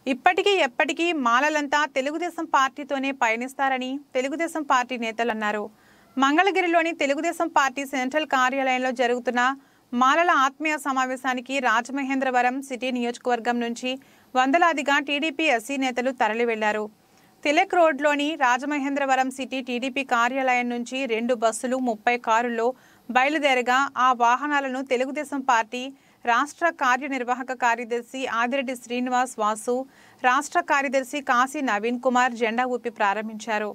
ఇప్పటికీ ఎప్పటికీ మాలలంతా తెలుగుదేశం పార్టీతోనే పయనిస్తారని తెలుగుదేశం పార్టీ నేతలు అన్నారు మంగళగిరిలోని తెలుగుదేశం పార్టీ సెంట్రల్ కార్యాలయంలో జరుగుతున్న మాలల ఆత్మీయ సమావేశానికి రాజమహేంద్రవరం సిటీ నియోజకవర్గం నుంచి వందలాదిగా టీడీపీ ఎస్సీ నేతలు తరలి వెళ్లారు తిలక్ రోడ్లోని రాజమహేంద్రవరం సిటీ టీడీపీ కార్యాలయం నుంచి రెండు బస్సులు ముప్పై కారుల్లో బయలుదేరగా ఆ వాహనాలను తెలుగుదేశం పార్టీ రాష్ట్ర కార్యనిర్వాహక కార్యదర్శి ఆదిరెడ్డి శ్రీనివాస్ వాసు రాష్ట్ర కార్యదర్శి కాశీ నవీన్ కుమార్ జెండా ఊపి ప్రారంభించారు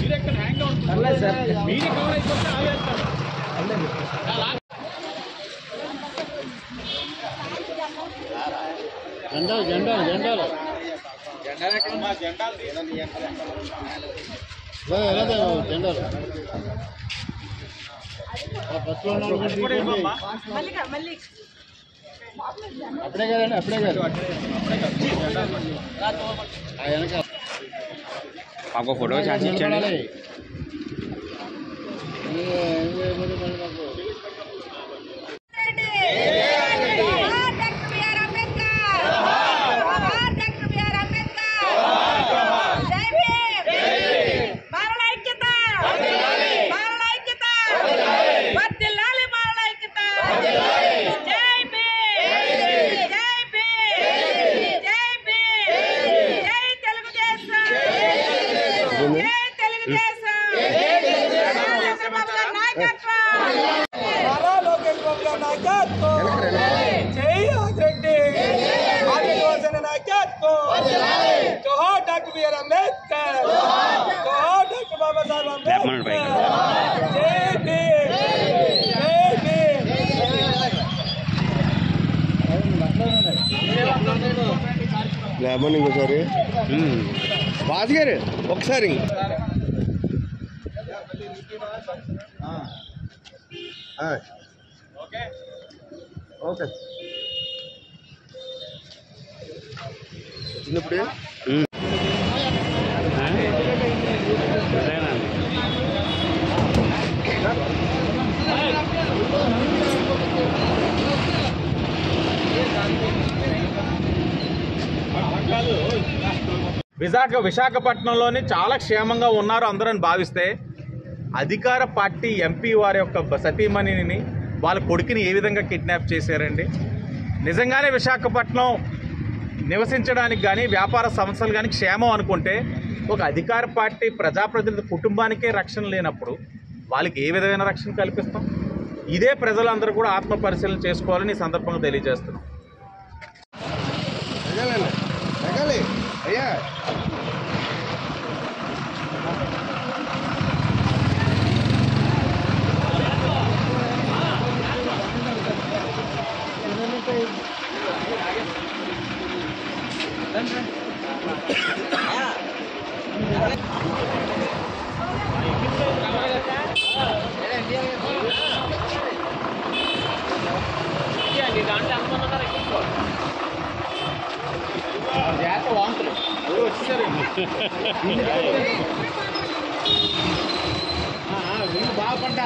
జెండాలు జెండాలు జెండాలు లే, లేదే బాబు, జెండాలు ఆ బస్సులో ఉన్న వాళ్ళు కూడా తీసుకోండి. అప్పుడే కదండి అప్పుడే కాదు ఆ వెనక మాకు ఫోటో ఛాన్స్ ఇచ్చండి నిలబడాలి. ఏ, ఏ, మరి మరి మాకు జోహార్ డాక్టర్ బిఆర్ అంబేద్కర్ జోహార్ డాక్టర్ బిఆర్ అంబేద్కర్ జై భీమ్ మారణ ఐక్యత మారణ ఐక్యత వర్ధిల్లాలి మారణ ఐక్యత జై భీమ్ జై భీమ్ జై భీమ్ జై తెలుగుదేశం జై తెలుగుదేశం చంద్రబాబు గారి నాయకత్వం నారా లోకేష్ బాబు గారి నాయకత్వం జై ఆదిరెడ్డి ఆదివాసీల నాయకత్వం జోహార్ డాక్టర్ బిఆర్ అంబేద్కర్ జోహార్ డాక్టర్ బాబాసాహెబ్ అంబేద్కర్ జై భీమ్ జై భీమ్ లేమని ఇంకోసారి బాస్ గారు ఒకసారి ఓకే వచ్చినప్పుడే విశాఖ విశాఖపట్నంలోని చాలా క్షేమంగా ఉన్నారు అందరని భావిస్తే అధికార పార్టీ ఎంపీ వారి యొక్క బ- సతీమణిని వాళ్ళ కొడుకుని ఏ విధంగా కిడ్నాప్ చేశారండి నిజంగానే విశాఖపట్నం నివసించడానికి కానీ వ్యాపార సంస్థలు కానీ క్షేమం అనుకుంటే ఒక అధికార పార్టీ ప్రజాప్రతినిధి కుటుంబానికే రక్షణ లేనప్పుడు వాళ్ళకి ఏ విధమైన రక్షణ కల్పిస్తాం ఇదే ప్రజలందరూ కూడా ఆత్మ పరిశీలన చేసుకోవాలని ఈ సందర్భంగా తెలియజేస్తున్నాం ఎగాలండి ఎగాలి అయ్యా బాగుపడ్డా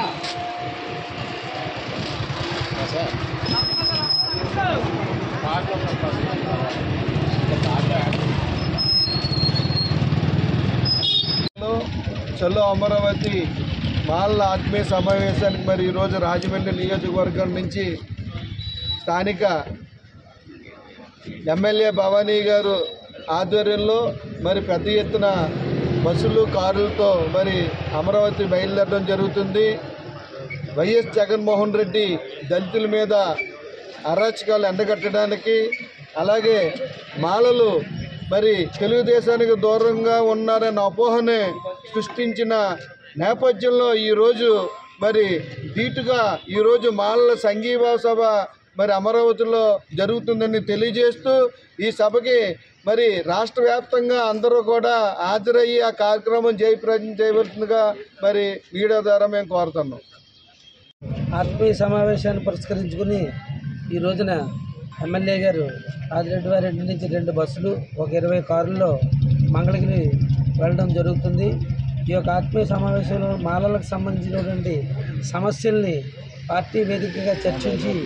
చలో అమరావతి మాల్ల ఆత్మీయ సమావేశానికి మరి ఈరోజు రాజమండ్రి నియోజకవర్గం నుంచి స్థానిక ఎమ్మెల్యే భవానీ గారు ఆధ్వర్యంలో మరి పెద్ద ఎత్తున బస్సులు కారులతో మరి అమరావతి బయలుదేరడం జరుగుతుంది వైఎస్ జగన్మోహన్ రెడ్డి దళితుల మీద అరాచకాలు ఎండగట్టడానికి అలాగే మాలలు మరి తెలుగుదేశానికి దూరంగా ఉన్నారన్న అపోహనే సృష్టించిన నేపథ్యంలో ఈరోజు మరి ధీటుగా ఈరోజు మాలల సంఘీభావ సభ మరి అమరావతిలో జరుగుతుందని తెలియజేస్తూ ఈ సభకి మరి రాష్ట్ర వ్యాప్తంగా అందరూ కూడా హాజరయ్యి ఆ కార్యక్రమం జయప్రదం చేయవలసిందిగా మరి మీడియా ద్వారా మేము కోరుతున్నాం ఆత్మీయ సమావేశాన్ని పురస్కరించుకుని ఈ రోజున ఎమ్మెల్యే గారు ఆదిరెడ్డి వారింటి నుంచి రెండు బస్సులు ఒక ఇరవై కారుల్లో మంగళగిరి వెళ్ళడం జరుగుతుంది ఈ యొక్క ఆత్మీయ సమావేశంలో మాలలకు సంబంధించినటువంటి సమస్యల్ని పార్టీ వేదికగా చర్చించి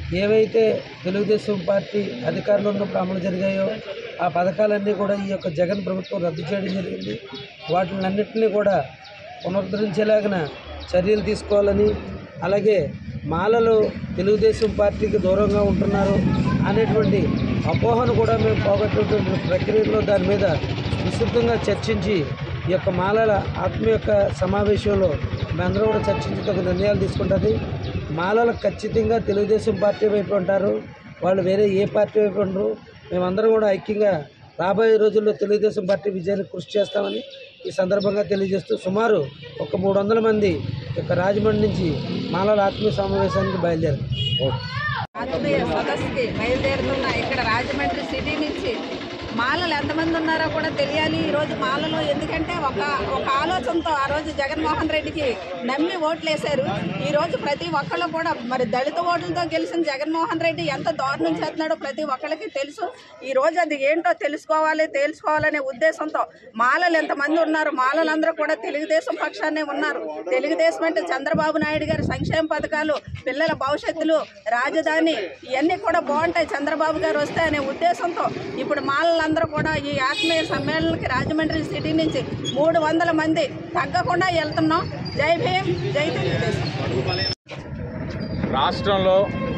ఏవైతే తెలుగుదేశం పార్టీ అధికారంలో ఉన్నప్పుడు అమలు జరిగాయో ఆ పథకాలన్నీ కూడా ఈ యొక్క జగన్ ప్రభుత్వం రద్దు చేయడం జరిగింది వాటిని అన్నింటినీ కూడా పునరుద్ధరించేలాగిన చర్యలు తీసుకోవాలని అలాగే మాలలు తెలుగుదేశం పార్టీకి దూరంగా ఉంటున్నారు అనేటువంటి అపోహను కూడా మేము పోగొట్టేటువంటి ప్రక్రియలో దాని మీద విస్తృతంగా చర్చించి ఈ యొక్క మాలల ఆత్మ యొక్క సమావేశంలో మేమందరం కూడా చర్చించి తగు నిర్ణయాలు తీసుకుంటుంది మాలలు ఖచ్చితంగా తెలుగుదేశం పార్టీ వైపు ఉంటారు వాళ్ళు వేరే ఏ పార్టీ వైపు ఉండరు మేమందరం కూడా ఐక్యంగా రాబోయే రోజుల్లో తెలుగుదేశం పార్టీ విజయానికి కృషి చేస్తామని ఈ సందర్భంగా తెలియజేస్తూ సుమారు ఒక మూడు వందల మంది యొక్క రాజమండ్రి నుంచి మాలల ఆత్మీయ సమావేశానికి బయలుదేరారు ఆత్మీయ సదస్సుకి బయలుదేరుతున్న ఇక్కడ రాజమండ్రి సిటీ నుంచి మాలలు ఎంతమంది ఉన్నారో కూడా తెలియాలి ఈ రోజు మాలలో ఎందుకంటే ఒక ఒక ఆలోచనతో ఆ రోజు జగన్మోహన్ రెడ్డికి నమ్మి ఓట్లు వేశారు ఈ రోజు ప్రతి ఒక్కళ్ళు కూడా మరి దళిత ఓట్లతో గెలిచిన జగన్మోహన్ రెడ్డి ఎంత దారుణం చేస్తున్నాడో ప్రతి ఒక్కళ్ళకి తెలుసు ఈ రోజు అది ఏంటో తెలుసుకోవాలి తెలుసుకోవాలనే ఉద్దేశంతో మాలలు ఎంతమంది ఉన్నారు మాలలందరూ కూడా తెలుగుదేశం పక్షాన్నే ఉన్నారు తెలుగుదేశం అంటే చంద్రబాబు నాయుడు గారి సంక్షేమ పథకాలు పిల్లల భవిష్యత్తులు రాజధాని ఇవన్నీ కూడా బాగుంటాయి చంద్రబాబు గారు వస్తే అనే ఉద్దేశంతో ఇప్పుడు మాలలందరూ కూడా ఈ ఆత్మీయ సమ్మేళనకి రాజమండ్రి సిటీ నుంచి మూడు వందల మంది తగ్గకుండా వెళ్తున్నాం జై భీమ్ జై తెలుగుదేశం రాష్ట్రంలో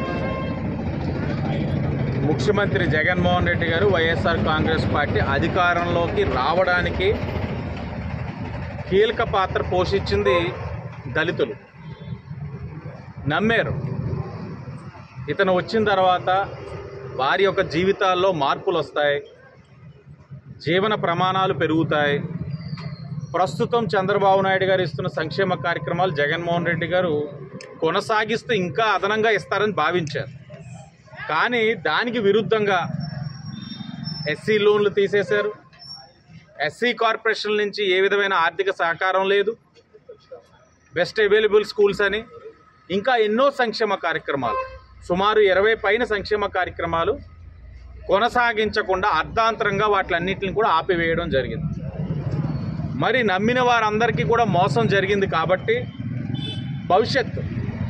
ముఖ్యమంత్రి జగన్మోహన్ రెడ్డి గారు వైఎస్ఆర్ కాంగ్రెస్ పార్టీ అధికారంలోకి రావడానికి కీలక పాత్ర పోషించింది దళితులు నమ్మారు ఇతను వచ్చిన తర్వాత వారి యొక్క జీవితాల్లో మార్పులు వస్తాయి జీవన ప్రమాణాలు పెరుగుతాయి ప్రస్తుతం చంద్రబాబు నాయుడు గారు ఇస్తున్న సంక్షేమ కార్యక్రమాలు జగన్మోహన్ రెడ్డి గారు కొనసాగిస్తూ ఇంకా అదనంగా ఇస్తారని భావించారు కానీ దానికి విరుద్ధంగా ఎస్సీ లోన్లు తీసేశారు ఎస్సీ కార్పొరేషన్ నుంచి ఏ విధమైన ఆర్థిక సహకారం లేదు బెస్ట్ అవైలబుల్ స్కూల్స్ అని ఇంకా ఎన్నో సంక్షేమ కార్యక్రమాలు సుమారు ఇరవై పైన సంక్షేమ కార్యక్రమాలు కొనసాగించకుండా అర్ధాంతరంగా వాటిలన్నింటిని కూడా ఆపివేయడం జరిగింది మరి నమ్మిన వారందరికీ కూడా మోసం జరిగింది కాబట్టి భవిష్యత్తు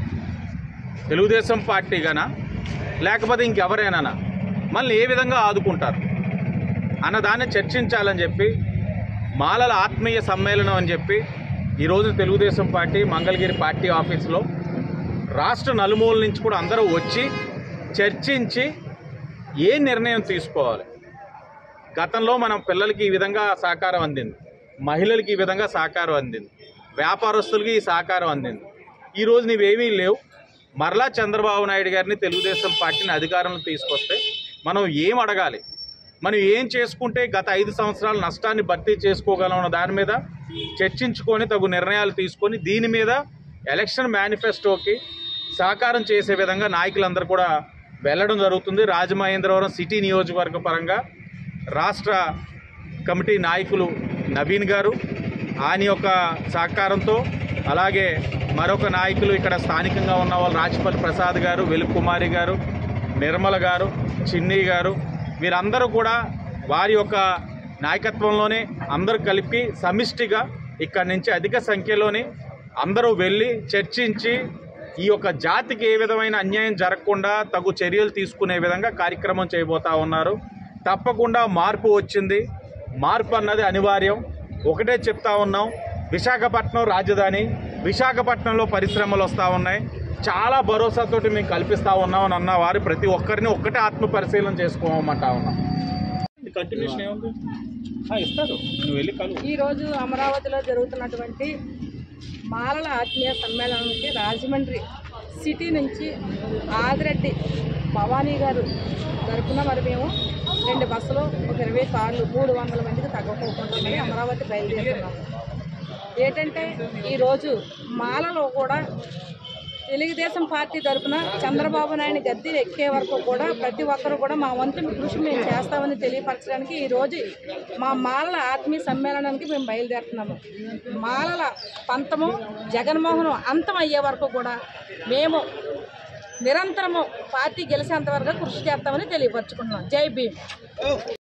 తెలుగుదేశం పార్టీ గనా లేకపోతే ఇంకెవరైనా మళ్ళీ ఏ విధంగా ఆదుకుంటారు అన్నదాన్ని చర్చించాలని చెప్పి మాలల ఆత్మీయ సమ్మేళనం అని చెప్పి ఈరోజు తెలుగుదేశం పార్టీ మంగళగిరి పార్టీ ఆఫీస్లో రాష్ట్ర నలుమూల నుంచి కూడా అందరూ వచ్చి చర్చించి ఏ నిర్ణయం తీసుకోవాలి గతంలో మనం పిల్లలకి ఈ విధంగా సహకారం అందింది మహిళలకి ఈ విధంగా సహకారం అందింది వ్యాపారస్తులకి ఈ సహకారం అందింది ఈరోజు నీవేమీ లేవు మరలా చంద్రబాబు నాయుడు గారిని తెలుగుదేశం పార్టీని అధికారంలో తీసుకొస్తే మనం ఏం అడగాలి మనం ఏం చేసుకుంటే గత ఐదు సంవత్సరాల నష్టాన్ని భర్తీ చేసుకోగలం అన్న దాని మీద చర్చించుకొని తగు నిర్ణయాలు తీసుకొని దీని మీద ఎలక్షన్ మేనిఫెస్టోకి సహకారం చేసే విధంగా నాయకులందరూ కూడా వెళ్ళడం జరుగుతుంది రాజమహేంద్రవరం సిటీ నియోజకవర్గ పరంగా రాష్ట్ర కమిటీ నాయకులు నవీన్ గారు ఆయన యొక్క సహకారంతో అలాగే మరొక నాయకులు ఇక్కడ స్థానికంగా ఉన్న వాళ్ళు రాజపల్లి ప్రసాద్ గారు వెలుగు కుమారి గారు నిర్మల గారు చిన్ని గారు వీరందరూ కూడా వారి యొక్క నాయకత్వంలోనే అందరూ కలిపి సమిష్టిగా ఇక్కడి నుంచి అధిక సంఖ్యలోని అందరూ వెళ్ళి చర్చించి ఈ యొక్క జాతికి ఏ విధమైన అన్యాయం జరగకుండా తగు చర్యలు తీసుకునే విధంగా కార్యక్రమం చేయబోతా ఉన్నారు తప్పకుండా మార్పు వచ్చింది మార్పు అన్నది అనివార్యం ఒకటే చెప్తా ఉన్నాం విశాఖపట్నం రాజధాని విశాఖపట్నంలో పరిశ్రమలు వస్తూ ఉన్నాయి చాలా భరోసాతోటి మేము కల్పిస్తూ ఉన్నాం అని అన్న వారు ప్రతి ఒక్కరిని ఒక్కటే ఆత్మ పరిశీలన చేసుకోమంటా ఉన్నాం కంటిన్యూషన్ ఏముంది ఆ, ఇస్తారు నువ్వు వెళ్ళి కలు ఈ రోజు అమరావతిలో జరుగుతున్నటువంటి మాలల ఆత్మీయ సమ్మేళనానికి రాజమండ్రి సిటీ నుంచి ఆదిరెడ్డి భవానీ గారు తరపున మరి మేము రెండు బస్సులు ఒక ఇరవై కార్లు మూడు వందల మందికి తగ్గకోకుండా అమరావతి బయలుదేరుతున్నాము ఏంటంటే ఈరోజు మాలలో కూడా తెలుగుదేశం పార్టీ తరఫున చంద్రబాబు నాయుడు గద్దె ఎక్కే వరకు కూడా ప్రతి ఒక్కరు కూడా మా వంతు కృషి మేము చేస్తామని తెలియపరచడానికి ఈరోజు మా మాలల ఆత్మీయ సమ్మేళనానికి మేము బయలుదేరుతున్నాము మాలల పంతము జగన్మోహన్ అంతం అయ్యే వరకు కూడా మేము నిరంతరము పార్టీ గెలిచేంత వరకు కృషి చేస్తామని తెలియపరచుకుంటున్నాం జై భీమ్